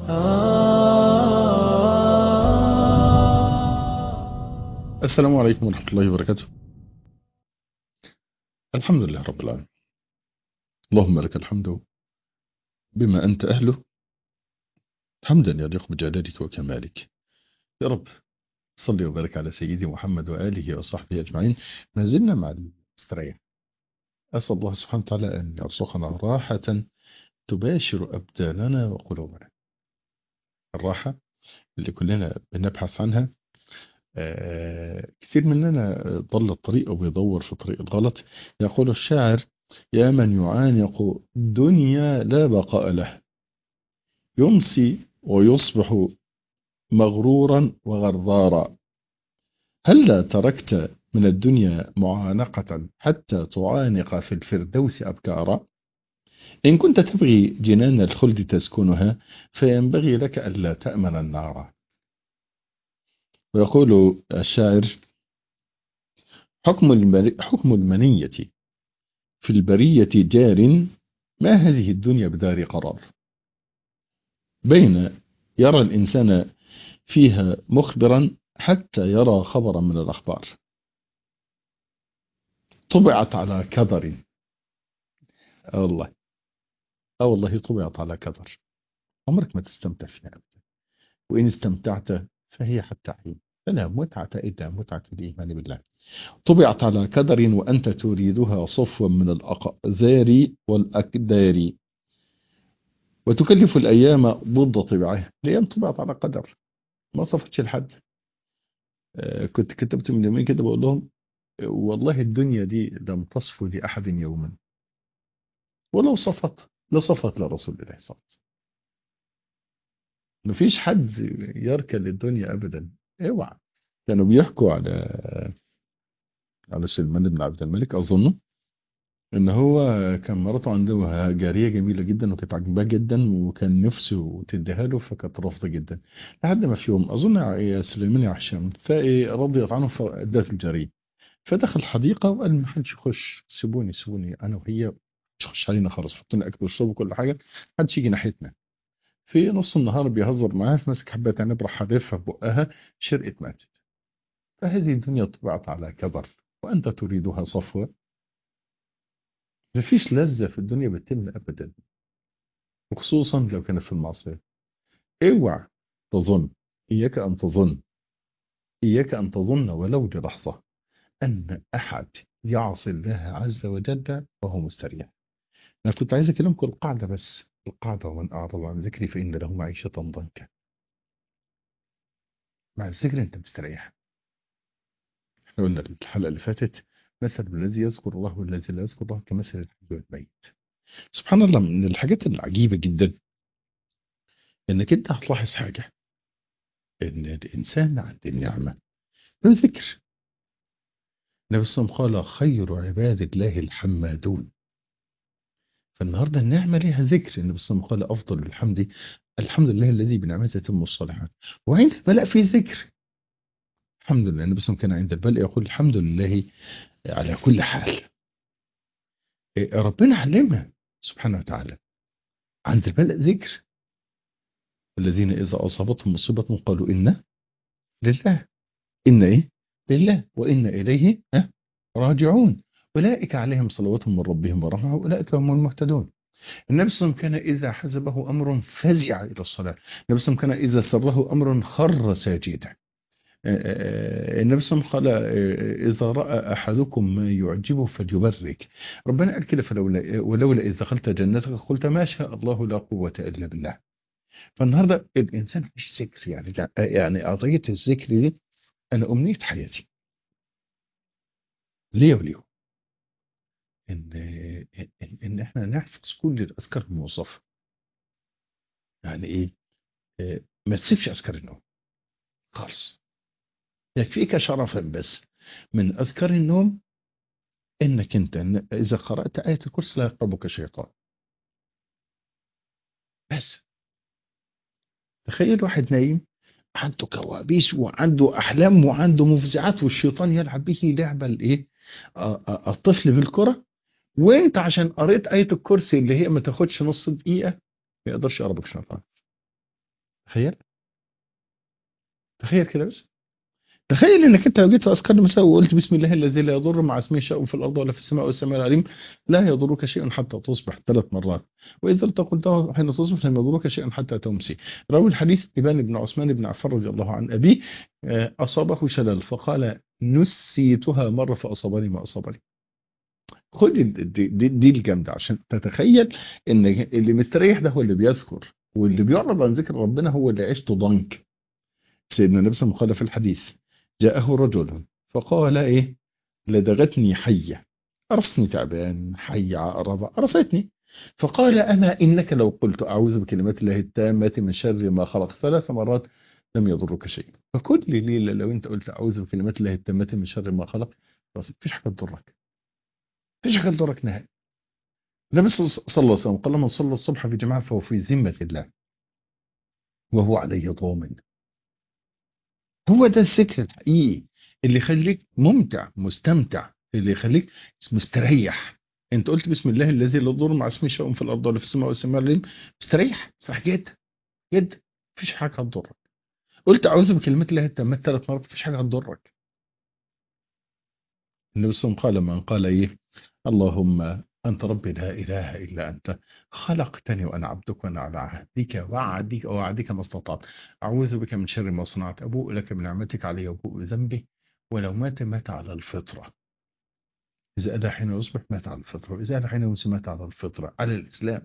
السلام عليكم ورحمة الله وبركاته الحمد لله رب العالمين اللهم لك الحمد بما أنت أهله حمدا يليق بجلالك وكمالك يا رب صلي وبارك على سيدي محمد وآله وصحبه أجمعين ما زلنا مع الاسترياح أسأل الله سبحانه وتعالى أن يرزقنا راحة تباشر أبداننا وقلوبنا الراحة اللي كلنا بنبحث عنها آه كثير مننا ضل الطريق وبيدور في طريق الغلط يقول الشاعر يا من يعانق دنيا لا بقاء له يمسي ويصبح مغرورا وغرارا هلا تركت من الدنيا معانقة حتى تعانق في الفردوس أبكارا إن كنت تبغي جنان الخلد تسكنها فينبغي لك ألا تأمن النار ويقول الشاعر حكم, حكم المنية في البرية جار ما هذه الدنيا بدار قرار بين يرى الإنسان فيها مخبرا حتى يرى خبرا من الأخبار طبعت على كدر آه والله اه والله طبعت على كدر عمرك ما تستمتع فيها أبدا وإن استمتعت فهي حتى حين فلا متعة إلا متعة الإيمان بالله طبعت على كدر وأنت تريدها صفوا من الأقذار والأكدار وتكلف الأيام ضد طبعها الأيام طبعت على قدر ما صفتش لحد آه كنت كتبت من يومين كده بقول لهم والله الدنيا دي لم تصفو لأحد يوما ولو صفت لصفت لرسول الله صلى الله عليه وسلم مفيش حد يركن للدنيا أبدا اوعى كانوا بيحكوا على على سلمان بن عبد الملك أظنه ان هو كان مراته عنده جارية جميلة جدا وكانت عجباه جدا وكان نفسه تديها له فكانت رافضة جدا لحد ما في يوم اظن يا سليمان يا هشام فرضيت عنه فادت الجارية فدخل الحديقة وقال ما حدش يخش سيبوني سيبوني انا وهي مش خش علينا خلاص حطوا لنا اكل وشرب وكل حاجة محدش يجي ناحيتنا في نص النهار بيهزر معاها فماسك حبة عنب راح حادفها في بقها شرقت ماتت فهذه الدنيا طبعت على كبر وانت تريدها صفوة مفيش لذة في الدنيا بتتم أبدا وخصوصا لو كانت في المعصية اوعى تظن إياك أن تظن إياك أن تظن ولو للحظة أن أحد يعصي الله عز وجل وهو مستريح أنا كنت عايز أكلمكم القاعدة بس القاعدة ومن أعرض عن ذكري فإن له معيشة ضنكا مع الذكر أنت مستريح احنا قلنا الحلقة اللي فاتت مثل الذي يذكر الله والذي لا يذكر الله كمثل الحي والميت سبحان الله من الحاجات العجيبة جدا انك انت هتلاحظ حاجة ان الانسان عند النعمة له ذكر النبي صلى الله عليه وسلم قال خير عباد الله الحمادون فالنهاردة النعمة لها ذكر النبي صلى الله عليه وسلم قال أفضل الحمد الحمد لله الذي بنعمته تتم الصالحات وعند البلاء في ذكر الحمد لله النبي صلى الله عليه وسلم كان عند البلاء يقول الحمد لله على كل حال ربنا علمها سبحانه وتعالى عند البلاء ذكر الذين إذا أصابتهم مصيبة قالوا إن لله إن إيه لله وإن إليه راجعون أولئك عليهم صلوات من ربهم ورحمة أولئك هم المهتدون النبي صلى الله عليه وسلم كان إذا حزبه أمر فزع إلى الصلاة النبي صلى الله عليه وسلم كان إذا سره أمر خر ساجدا النبي صلى الله عليه وسلم قال إذا رأى أحدكم ما يعجبه فليبرك ربنا قال كده فلولا ولولا إذا دخلت جنتك قلت ما شاء الله لا قوة إلا بالله فالنهاردة الإنسان مش ذكر يعني يعني قضية الذكر دي أنا أمنية حياتي ليه وليه إن, إن, إن إحنا نحفظ كل الأذكار الموظفة يعني إيه ما تسيبش أذكار النوم خالص يكفيك شرفا بس من أذكار النوم إنك أنت إذا قرأت آية الكرسي لا يقربك شيطان بس تخيل واحد نايم عنده كوابيس وعنده أحلام وعنده مفزعات والشيطان يلعب به لعبة الإيه الطفل بالكرة وانت عشان قريت آية الكرسي اللي هي ما تاخدش نص دقيقة ما يقدرش يقربك شيطان تخيل تخيل كده بس تخيل انك انت لو جيت في اذكار المساء وقلت بسم الله الذي لا يضر مع اسمه شيء في الارض ولا في السماء والسماء العليم لا يضرك شيء حتى تصبح ثلاث مرات واذا انت قلته حين تصبح لم يضرك شيء حتى تمسي راوي الحديث ابان بن عثمان بن عفان رضي الله عن ابيه آه، اصابه شلل فقال نسيتها مره فاصابني ما اصابني خد ال- دي, دي, دي الجامده عشان تتخيل ان اللي مستريح ده هو اللي بيذكر واللي بيعرض عن ذكر ربنا هو اللي عيشته ضنك سيدنا النبي صلى الله عليه وسلم قال في الحديث جاءه رجل فقال ايه لدغتني حية أرستني تعبان حية عقربة أرستني فقال أما إنك لو قلت أعوذ بكلمات الله التامة من شر ما خلق ثلاث مرات لم يضرك شيء فكل ليلة لو أنت قلت أعوذ بكلمات الله التامة من شر ما خلق خلاص مفيش حاجة تضرك مفيش حاجة تضرك نهائي النبي صلى الله عليه وسلم قال من صلى الصبح في جماعة فهو في ذمة الله وهو عليه ضامن هو ده الذكر الحقيقي اللي يخليك ممتع مستمتع اللي يخليك مستريح انت قلت بسم الله الذي لا يضر مع اسمه شيء في الارض ولا في السماء والسماء العليم مستريح مستريح جدا جدا مفيش حاجه هتضرك قلت اعوذ بكلمات الله التامات ثلاث مرات مفيش حاجه هتضرك النبي صلى الله عليه وسلم قال من قال ايه اللهم انت ربي لا اله الا انت خلقتني وانا عبدك وانا على عهدك وعدك ووعدك ما استطعت اعوذ بك من شر ما صنعت ابوء لك بنعمتك علي وابوء بذنبي ولو مات مات على الفطره إذا أدى حين يصبح مات على الفطرة وإذا أدى حين يمسي مات على الفطرة على الإسلام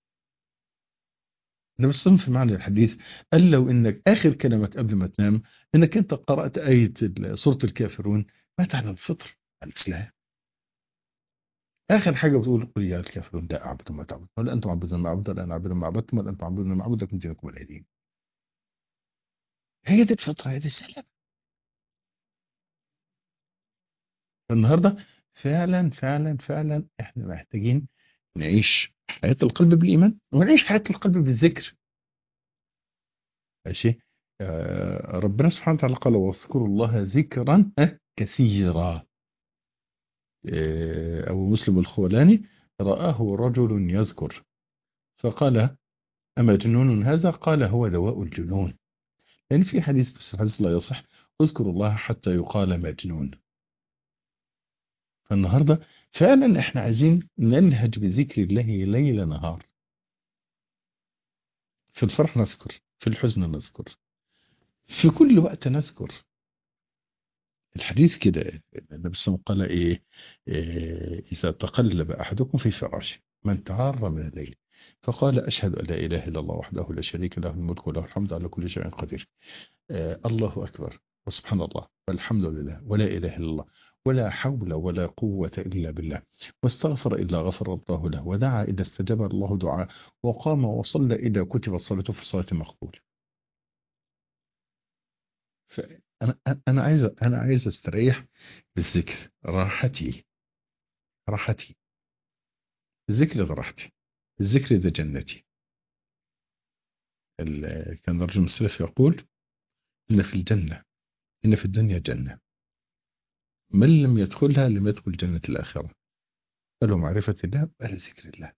النبي صلى الله عليه وسلم في معنى الحديث قال لو إنك آخر كلمة قبل ما تنام إنك أنت قرأت آية ال- سورة الكافرون مات على الفطرة على الإسلام آخر حاجة بتقول قل يا الكافرون لا أعبد ما تعبد ولا أنتم عبدون ما أعبد ولا أنا أعبد ما عبدتم ولا أنتم عبدون ما أعبد لكم دينكم ولا دين هي دي الفطرة هي دي السلام النهاردة فعلا فعلا فعلا احنا محتاجين نعيش حياة القلب بالإيمان ونعيش حياة القلب بالذكر ماشي آه، ربنا سبحانه وتعالى قال واذكروا الله ذكرا آه، كثيرا آه، أبو مسلم الخولاني رآه رجل يذكر فقال أما جنون هذا قال هو دواء الجنون لأن في حديث بس الحديث لا يصح اذكروا الله حتى يقال مجنون فالنهاردة فعلا احنا عايزين نلهج بذكر الله ليل نهار في الفرح نذكر في الحزن نذكر في كل وقت نذكر الحديث كده النبي صلى الله عليه وسلم قال إيه, إيه إذا تقلب أحدكم في فراشه من تعار من الليل فقال أشهد أن لا إله إلا الله وحده لا شريك له الملك وله الحمد على كل شيء قدير آه الله أكبر وسبحان الله والحمد لله ولا إله إلا الله ولا حول ولا قوة إلا بالله واستغفر إلا غفر الله له ودعا إذا استجاب الله دعاء وقام وصلى إذا كتبت صلاته في صلاة مقبول فأنا أنا عايز أنا عايز أستريح بالذكر راحتي راحتي الذكر ده راحتي الذكر ده جنتي ال- كان الرجل السلف يقول إن في الجنة إن في الدنيا جنة من لم يدخلها لم يدخل جنة الآخرة قالوا معرفة الله قال ذكر الله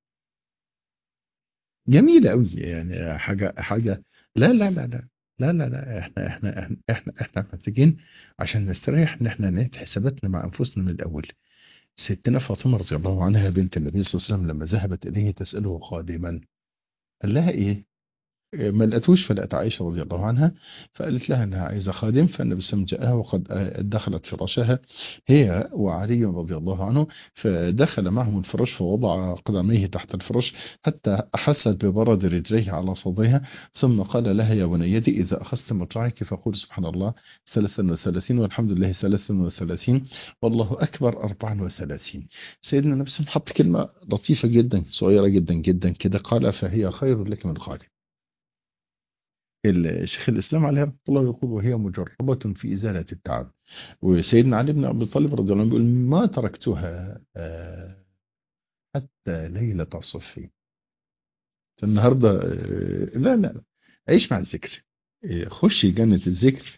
جميلة قوي يعني حاجة حاجة لا لا لا لا لا لا لا احنا احنا احنا احنا, احنا محتاجين عشان نستريح ان احنا نعيد حساباتنا مع انفسنا من الاول ستنا فاطمة رضي الله عنها بنت النبي صلى الله عليه وسلم لما ذهبت اليه تسأله خادما قال لها ايه ما لقتوش فلقت عائشة رضي الله عنها فقالت لها انها عايزة خادم فالنبي صلى الله عليه وسلم جاءها وقد دخلت فراشها هي وعلي رضي الله عنه فدخل معهم الفراش فوضع قدميه تحت الفراش حتى أحست ببرد رجليه على صدرها ثم قال لها يا بنيتي إذا أخذت مطرعك فقول سبحان الله ثلاثا وثلاثين والحمد لله ثلاثا وثلاثين والله أكبر أربعا وثلاثين سيدنا النبي صلى الله عليه وسلم حط كلمة لطيفة جدا صغيرة جدا جدا كده قال فهي خير لك من خادم الشيخ الإسلام عليه رحمه الله يقول وهي مجربة في إزالة التعب وسيدنا علي بن أبي طالب رضي الله عنه يقول ما تركتها آه، حتى ليلة صفي النهاردة آه، لا لا لا عيش مع الذكر آه، خش جنة الذكر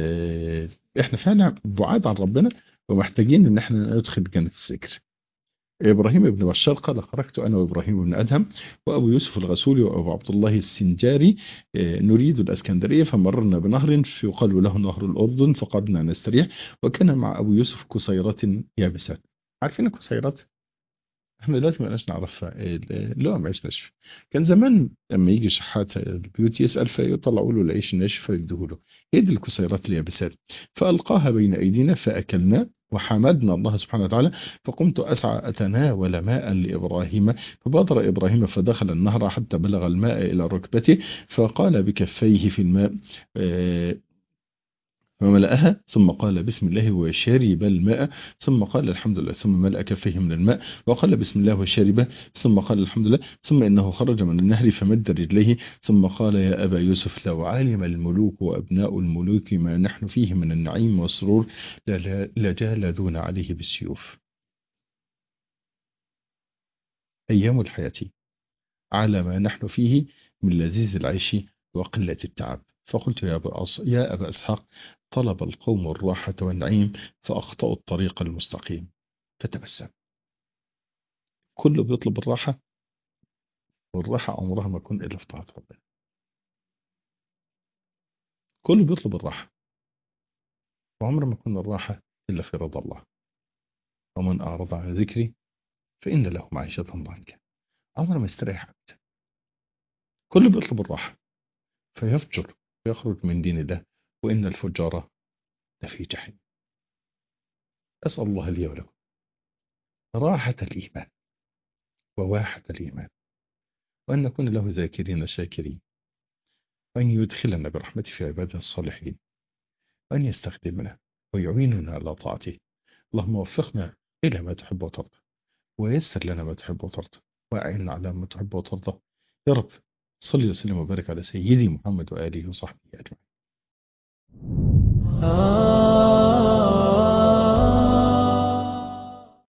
آه، احنا فعلا بعاد عن ربنا ومحتاجين ان احنا ندخل جنة الذكر إبراهيم بن بشار قال خرجت أنا وإبراهيم بن أدهم وأبو يوسف الغسولي وأبو عبد الله السنجاري آه، نريد الأسكندرية فمررنا بنهر يقال له نهر الأردن فقعدنا نستريح وكان مع أبو يوسف كسيرات يابسات عارفين الكسيرات؟ احنا دلوقتي ما بقناش نعرفها اللي هو عيش ناشف كان زمان لما يجي شحات البيوت يسأل فيطلعوا له العيش الناشف فيديه له هي دي الكسيرات اليابسات فألقاها بين أيدينا فأكلنا وحمدنا الله سبحانه وتعالى فقمت أسعى أتناول ماء لإبراهيم فبادر إبراهيم فدخل النهر حتى بلغ الماء إلى ركبته فقال بكفيه في الماء آه، فملأها ثم قال بسم الله وشرب الماء ثم قال الحمد لله ثم ملأ كفيه من الماء وقال بسم الله وشرب ثم قال الحمد لله ثم إنه خرج من النهر فمد رجليه ثم قال يا أبا يوسف لو علم الملوك وأبناء الملوك ما نحن فيه من النعيم والسرور لجالدون عليه بالسيوف أيام الحياة على ما نحن فيه من لذيذ العيش وقلة التعب فقلت يا أبا, أص... يا أبا إسحاق طلب القوم الراحة والنعيم فأخطأوا الطريق المستقيم فتبسم كله بيطلب الراحة والراحة عمرها ما تكون إلا في طاعة ربنا كله بيطلب الراحة وعمر ما تكون الراحة إلا في رضا الله ومن أعرض عن ذكري فإن له معيشة ضنكا عمر ما يستريح عبد كله بيطلب الراحة فيفجر ويخرج من دين الله وإن الفجار لفي جحيم أسأل الله لي ولكم راحة الإيمان وواحة الإيمان وأن نكون له ذاكرين شاكرين وأن يدخلنا برحمته في عباده الصالحين وأن يستخدمنا ويعيننا على طاعته اللهم وفقنا إلى ما تحب وترضى ويسر لنا ما تحب وترضى وأعنا على ما تحب وترضى يا رب صلي وسلم وبارك على سيدي محمد وآله وصحبه أجمعين